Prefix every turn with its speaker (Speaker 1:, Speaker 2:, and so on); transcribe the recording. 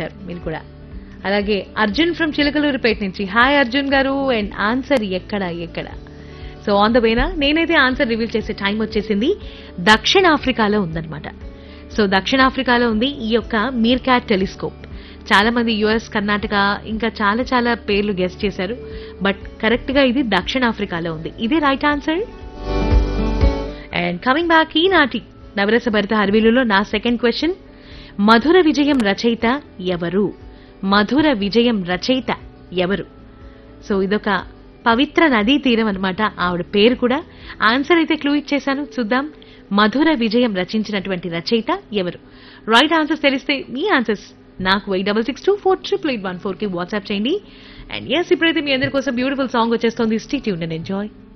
Speaker 1: పంపించారు మీరు కూడా అలాగే అర్జున్ ఫ్రమ్ చిలకలూరుపేట నుంచి హాయ్ అర్జున్ గారు అండ్ ఆన్సర్ ఎక్కడ ఎక్కడ సో ఆన్ ద వేనా నేనైతే ఆన్సర్ రివీల్ చేసే టైం వచ్చేసింది దక్షిణాఫ్రికాలో ఉందన్నమాట సో దక్షిణాఫ్రికాలో ఉంది ఈ యొక్క మీర్ క్యాట్ టెలిస్కోప్ చాలా మంది యుఎస్ కర్ణాటక ఇంకా చాలా చాలా పేర్లు గెస్ట్ చేశారు బట్ కరెక్ట్ గా ఇది దక్షిణాఫ్రికాలో ఉంది ఇదే right answer and coming back ఈనాటి నవరస భరిత హర్వీలులో నా సెకండ్ క్వశ్చన్ మధుర విజయం రచయిత ఎవరు మధుర విజయం రచయిత ఎవరు సో ఇదొక పవిత్ర నదీ తీరం అన్నమాట ఆవిడ పేరు కూడా ఆన్సర్ అయితే క్లూ ఇచ్చేశాను చూద్దాం మధుర విజయం రచించినటువంటి రచయిత ఎవరు రైట్ ఆన్సర్స్ తెలిస్తే మీ ఆన్సర్స్ నాకు eight double six two four triple eight one four కి వాట్సాప్ చేయండి అండ్ ఎస్ ఇప్పుడైతే మీ అందరి కోసం బ్యూటిఫుల్ సాంగ్ వచ్చేస్తుంది స్టీ ట్యూన్ అండ్ ఎంజాయ్